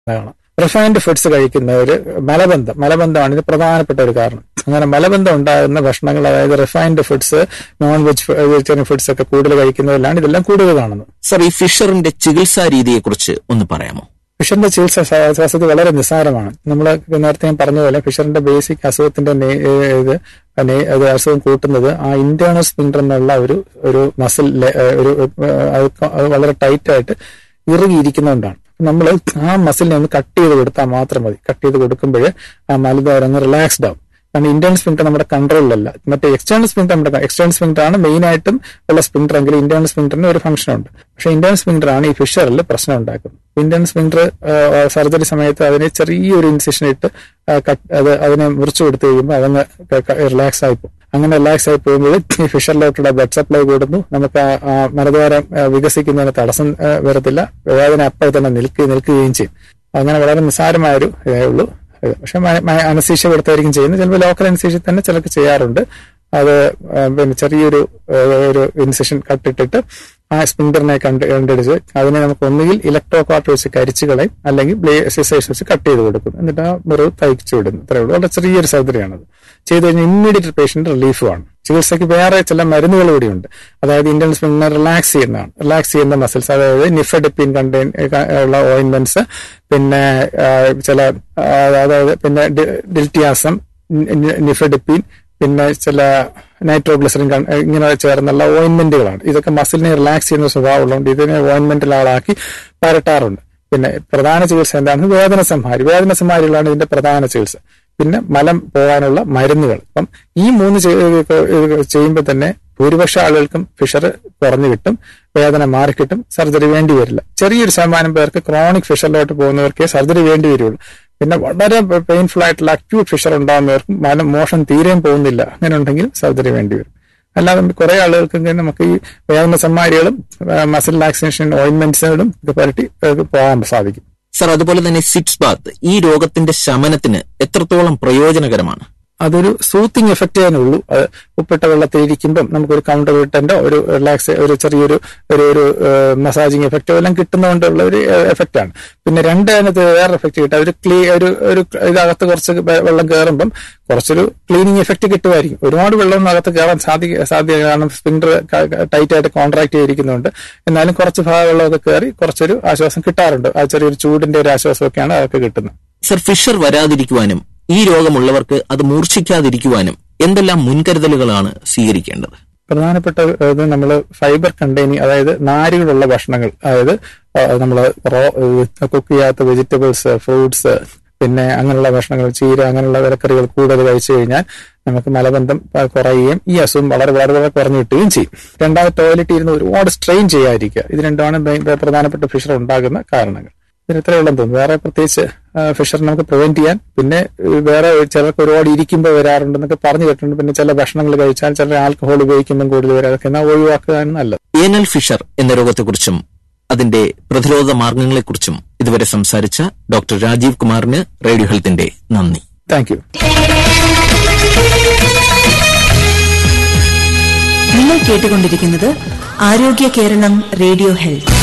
കാണാം refined foods കഴിക്കുന്നവർ മലബന്ധം മലബന്ധമാണ് ഇത് പ്രധാനപ്പെട്ട ഒരു കാരണം അങ്ങനെ മലബന്ധം ഉണ്ടാകുന്ന ഭക്ഷണങ്ങൾ അതായത് refined foods non veg vegetarian foods ഒക്കെ കൂടുതൽ കഴിക്കുന്നവരിലാണ് ഇതെല്ലാം കൂടുതൽ കാണുന്നത് സർ ഈ ഫിഷറിന്റെ ചികിത്സാ രീതിയെക്കുറിച്ച് ഒന്ന് പറയാമോ ഫിഷറിന്റെ ചികിത്സ ശാസ്ത്രത്തിൽ വളരെ നിസ്സാരമാണ് നമ്മൾ നേരത്തെ ഞാൻ പറഞ്ഞ പോലെ ഫിഷറിന്റെ ബേസിക് അസുഖത്തിന്റെ നേ- ഏഹ് ഇത് നേ- അത് അസുഖം കൂട്ടുന്നത് ആ ഇന്റേണൽ സ്പിൻഡർ എന്നുള്ള ഒരു ഒരു മസിൽ ഒരു ഏഹ് അത് ക- അത് വളരെ ടൈറ്റ് ആയിട്ട് ഇറുകിയിരിക്കുന്നതുകൊണ്ടാണ് നമ്മൾ ആ മസിലിനെ ഒന്ന് കട്ട് ചെയ്ത് കൊടുത്താൽ മാത്രം മതി കട്ട് ചെയ്ത് കൊടുക്കുമ്പോൾ ആ മലദ്വാരം ഒന്ന് റിലാക്സ്ഡ് ആവും കാരണം ഇന്റേണൽ സ്പിൻഡർ നമ്മുടെ കൺട്രോളിലല്ല മറ്റേ എക്സ്റ്റേണൽ സ്പിൻഡർ നമ്മുടെ എക്സ്റ്റേണൽ സ്പിൻഡർ ആണ് മെയിൻ ആയിട്ടും ഉള്ള സ്പിൻഡർ എങ്കിൽ ഇന്റേണൽ സ്പിൻഡറിന് ഒരു ഫംഗ്ഷൻ ഉണ്ട് പക്ഷെ ഇന്റേണൽ സ്പിൻഡർ ആണ് ഈ ഫിഷറിൽ പ്രശ്നം ഉണ്ടാക്കുന്നത് ഇന്റേണൽ സ്പിൻഡർ സർജറി സമയത്ത് അതിനെ ചെറിയൊരു ഇൻസിഷൻ ഇട്ട് ആ, cut- അത് അതിനെ മുറിച്ചു കൊടുത്തു കഴിയുമ്പോൾ അതങ്ങ് റിലാക്സ് ആയി പോകും അങ്ങനെ റിലാക്സ് ആയി പോകുമ്പോൾ ഈ ഫിഷറിലോട്ടുള്ള ബ്ലഡ് സപ്ലൈ കൂടുന്നു നമുക്ക് ആ- ആ മലദ്വാരം ആ, വികസിക്കുന്നതിന് തടസ്സം ആ, വരത്തില്ല വേദന അപ്പോൾ തന്നെ നിൽക്കുക നിൽക്കുകയും ചെയ്യും അങ്ങനെ വളരെ നിസ്സാരമായൊരു ഇതേ ഉള്ളൂ ഇത്. പക്ഷെ അനസീഷ്യ കൊടുത്തായിരിക്കും ചെയ്യുന്നത് ചിലപ്പോൾ ലോക്കൽ അനസീഷ്യ തന്നെ ചിലർക്ക് ചെയ്യാറുണ്ട് അത് ആ, പിന്നെ ചെറിയൊരു ആ, ഒരു ഇൻസെഷൻ കട്ടിട്ടിട്ട് ആ സ്പിൻഡറിനെ കണ്ട് കണ്ടടിച്ച് അതിനെ നമുക്ക് ഒന്നുകിൽ ഇലക്ട്രോ കാർട്ട് വെച്ച് കരിച്ചു കളയും അല്ലെങ്കിൽ സിസേഴ്സ് വെച്ച് കട്ട് ചെയ്ത് കൊടുക്കും എന്നിട്ട് ആ മുറിവ് തയ്ച്ചു വിടുന്നു ഇത്രയേ ഉള്ളൂ വളരെ ചെറിയൊരു സർജറിയാണത് ചെയ്ത് കഴിഞ്ഞാൽ ഇമ്മീഡിയറ്റ് പേഷ്യന്റ് റിലീഫുമാണ് ചികിത്സയ്ക്ക് വേറെ ചില മരുന്നുകൾ കൂടിയുണ്ട് അതായത് ഇന്ത്യൻ സ്പിന്നെ റിലാക്സ് ചെയ്യുന്നതാണ് റിലാക്സ് ചെയ്യുന്ന മസിൽസ് അതായത് നിഫഡിപ്പിൻ കണ്ടെയ്ൻ ഉള്ള ഓയിൻമെന്റ്സ് പിന്നെ ആ, ചില ആ, അതായത് പിന്നെ ഡി- ഡിൽറ്റിയാസം നി- നിഫഡിപ്പിൻ പിന്നെ ചില നൈട്രോഗ്ലിസറിൻ കൺ- ഇങ്ങനെ ചേർന്നുള്ള ഓയിൻമെന്റുകളാണ് ഇതൊക്കെ മസിലിനെ റിലാക്സ് ചെയ്യുന്ന സ്വഭാവമുള്ളതുകൊണ്ട് ഇതിനെ ഓയിൻമെന്റിലാളാക്കി പരട്ടാറുണ്ട് പിന്നെ പ്രധാന ചികിത്സ എന്താണ് വേദന സംഹാരി വേദന സംഹാരികളാണ് ഇതിന്റെ പ്രധാന ചികിത്സ പിന്നെ മലം പോകാനുള്ള മരുന്നുകൾ അപ്പം ഈ മൂന്ന് ചെയ്യുമ്പോൾ തന്നെ ഭൂരിപക്ഷ ആളുകൾക്കും ഫിഷർ കുറഞ്ഞു കിട്ടും വേദന മാറിക്കിട്ടും സർജറി വേണ്ടി വരില്ല ചെറിയൊരു ശതമാനം പേർക്ക് ക്രോണിക് ഫിഷറിലോട്ട് പോകുന്നവർക്കേ സർജറി വേണ്ടി വരുള്ളൂ പിന്നെ വളരെ പെയിൻഫുൾ ആയിട്ടുള്ള അക്യൂട്ട് ഫിഷർ ഉണ്ടാകുന്നവർക്കും മലം മോഷൻ തീരെയും പോകുന്നില്ല അങ്ങനെ ഉണ്ടെങ്കിൽ സർജറി വേണ്ടി വരും അല്ലാതെ കുറെ ആളുകൾക്ക് ഇങ്ങനെ നമുക്ക് ഈ വേദന സമ്മാരികളും മസിൽ റിലാക്സേഷൻ ഓയിൻമെന്റ്സുകളും ഒക്കെ പരട്ടി ഏഹ് പോകാൻ സാധിക്കും സർ അതുപോലെ തന്നെ സിപ്സ് ബാത്ത് ഈ രോഗത്തിന്റെ ശമനത്തിന് എത്രത്തോളം പ്രയോജനകരമാണ് അതൊരു സൂത്തിങ് എഫക്റ്റ് തന്നെ അത് ഉപ്പിട്ട വെള്ളത്തിൽ ഇരിക്കുമ്പം നമുക്കൊരു കൗണ്ടർ വിട്ടന്റെ ഒരു റിലാക്സ് ഒരു ചെറിയൊരു ഒരു ഒരു മസാജിങ് എഫക്റ്റോ എല്ലാം കിട്ടുന്നതുകൊണ്ടുള്ള ഒരു എഫക്റ്റ് ആണ് പിന്നെ രണ്ട് അതിനകത്ത് വേറെ എഫക്റ്റ് കിട്ടുക ഒരു ക്ലീ ഒരു ഒരു ഇതിനകത്ത് കുറച്ച് വെ- വെള്ളം കയറുമ്പം കുറച്ചൊരു ക്ലീനിങ് എഫക്റ്റ് കിട്ടുമായിരിക്കും ഒരുപാട് വെള്ളമൊന്നും അകത്ത് കയറാൻ സാധിക്ക സാധ്യത കാരണം സ്പിൻഡർ ടൈറ്റ് ആയിട്ട് കോൺട്രാക്ട് ചെയ്തിരിക്കുന്നുണ്ട് എന്നാലും കുറച്ച് ഭാഗം വെള്ളമൊക്കെ കയറി കുറച്ചൊരു ആശ്വാസം കിട്ടാറുണ്ട് ആ ചെറിയൊരു ചൂടിന്റെ ഒരു ആശ്വാസമൊക്കെയാണ് അതൊക്കെ കിട്ടുന്നത് സർ ഫിഷർ വരാതിരിക്കുവാനും ഈ രോഗമുള്ളവർക്ക് അത് മൂർച്ഛിക്കാതിരിക്കുവാനും എന്തെല്ലാം മുൻകരുതലുകളാണ് സ്വീകരിക്കേണ്ടത് പ്രധാനപ്പെട്ട ഇത് നമ്മൾ ഫൈബർ കണ്ടെയ്നിങ് അതായത് നാരുകളുള്ള ഭക്ഷണങ്ങൾ അതായത് നമ്മൾ റോ കുക്ക് ചെയ്യാത്ത വെജിറ്റബിൾസ് ഫ്രൂട്ട്സ് പിന്നെ അങ്ങനെയുള്ള ഭക്ഷണങ്ങൾ ചീര അങ്ങനെയുള്ള വിലക്കറികൾ കൂടുതൽ കഴിച്ചു കഴിഞ്ഞാൽ നമുക്ക് മലബന്ധം ആ, കുറയുകയും ഈ അസുഖം വളരെ വളരെ വളരെ കുറഞ്ഞു കിട്ടുകയും ചെയ്യും രണ്ടാമത് ടോയ്ലറ്റ് ഇരുന്ന് ഒരുപാട് സ്ട്രെയിൻ ചെയ്യാതിരിക്കുക ഇത് രണ്ടുമാണ് മെയിൻ- പ്രധാനപ്പെട്ട ഫിഷർ ഉണ്ടാകുന്ന കാരണങ്ങൾ ഇതിന് ഇത്രയേ ഉള്ളെന്ന് തോന്നുന്നു വേറെ പ്രത്യേകിച്ച് ഫിഷർ നമുക്ക് പ്രിവെന്റ് ചെയ്യാൻ പിന്നെ ഏഹ്, വേറെ ചിലർക്ക് ഒരുപാട് ഇരിക്കുമ്പോൾ വരാറുണ്ടെന്നൊക്കെ പറഞ്ഞു കേട്ടിട്ടുണ്ട് പിന്നെ ചില ഭക്ഷണങ്ങൾ കഴിച്ചാൽ ചില ആൽക്കഹോൾ ഉപയോഗിക്കുമ്പോൾ കൂടുതൽ വരാതൊക്കെ എന്നാൽ ഒഴിവാക്കുകയാണ് നല്ലത് ഏനൽ ഫിഷർ എന്ന രോഗത്തെക്കുറിച്ചും അതിന്റെ പ്രതിരോധ മാർഗങ്ങളെക്കുറിച്ചും ഇതുവരെ സംസാരിച്ച ഡോക്ടർ രാജീവ് കുമാറിന് റേഡിയോ ഹെൽത്തിന്റെ നന്ദി താങ്ക് യു നിങ്ങൾ കേട്ടുകൊണ്ടിരിക്കുന്നത് ആരോഗ്യ കേരളം റേഡിയോ ഹെൽത്ത്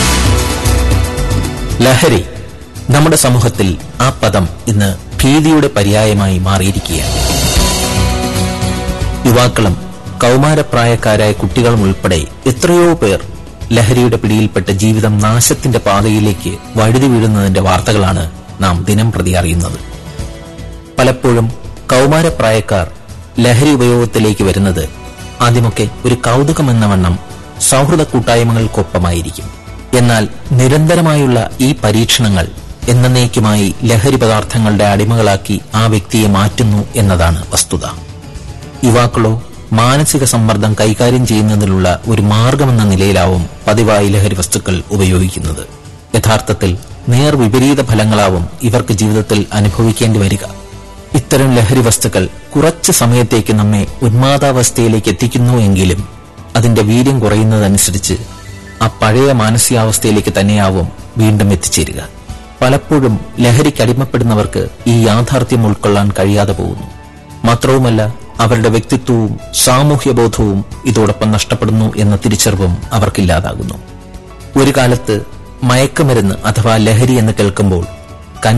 ലഹരി നമ്മുടെ സമൂഹത്തിൽ ആ പദം ഇന്ന് ഭീതിയുടെ പര്യായമായി മാറിയിരിക്കുകയാണ് യുവാക്കളും കൗമാരപ്രായക്കാരായ കുട്ടികളും ഉൾപ്പെടെ എത്രയോ പേർ ലഹരിയുടെ പിടിയിൽപ്പെട്ട് ജീവിതം നാശത്തിന്റെ പാതയിലേക്ക് വഴുതി വീഴുന്നതിന്റെ വാർത്തകളാണ് നാം ദിനം പ്രതി അറിയുന്നത് പലപ്പോഴും കൗമാരപ്രായക്കാർ ലഹരി ഉപയോഗത്തിലേക്ക് വരുന്നത് ആദ്യമൊക്കെ ഒരു കൗതുകമെന്ന വണ്ണം സൗഹൃദ കൂട്ടായ്മകൾക്കൊപ്പമായിരിക്കും എന്നാൽ നിരന്തരമായുള്ള ഈ പരീക്ഷണങ്ങൾ എന്നേക്കുമായി ലഹരി പദാർത്ഥങ്ങളുടെ അടിമകളാക്കി ആ വ്യക്തിയെ മാറ്റുന്നു എന്നതാണ് വസ്തുത യുവാക്കളോ മാനസിക സമ്മർദ്ദം കൈകാര്യം ചെയ്യുന്നതിനുള്ള ഒരു മാർഗമെന്ന നിലയിലാവും പതിവായി ലഹരി വസ്തുക്കൾ ഉപയോഗിക്കുന്നത് യഥാർത്ഥത്തിൽ നേർ വിപരീത ഫലങ്ങളാവും ഇവർക്ക് ജീവിതത്തിൽ അനുഭവിക്കേണ്ടി വരിക ഇത്തരം ലഹരി വസ്തുക്കൾ കുറച്ച് സമയത്തേക്ക് നമ്മെ ഉന്മാദാവസ്ഥയിലേക്ക് എത്തിക്കുന്നു എങ്കിലും അതിന്റെ വീര്യം കുറയുന്നതനുസരിച്ച് ആ പഴയ മാനസികാവസ്ഥയിലേക്ക് തന്നെയാവും വീണ്ടും എത്തിച്ചേരുക പലപ്പോഴും ലഹരിക്ക് അടിമപ്പെടുന്നവർക്ക് ഈ യാഥാർത്ഥ്യം ഉൾക്കൊള്ളാൻ കഴിയാതെ പോകുന്നു മാത്രവുമല്ല അവരുടെ വ്യക്തിത്വവും സാമൂഹ്യബോധവും ഇതോടൊപ്പം നഷ്ടപ്പെടുന്നു എന്ന തിരിച്ചറിവും അവർക്കില്ലാതാകുന്നു ഒരു കാലത്ത് മയക്കുമരുന്ന് അഥവാ ലഹരി എന്ന് കേൾക്കുമ്പോൾ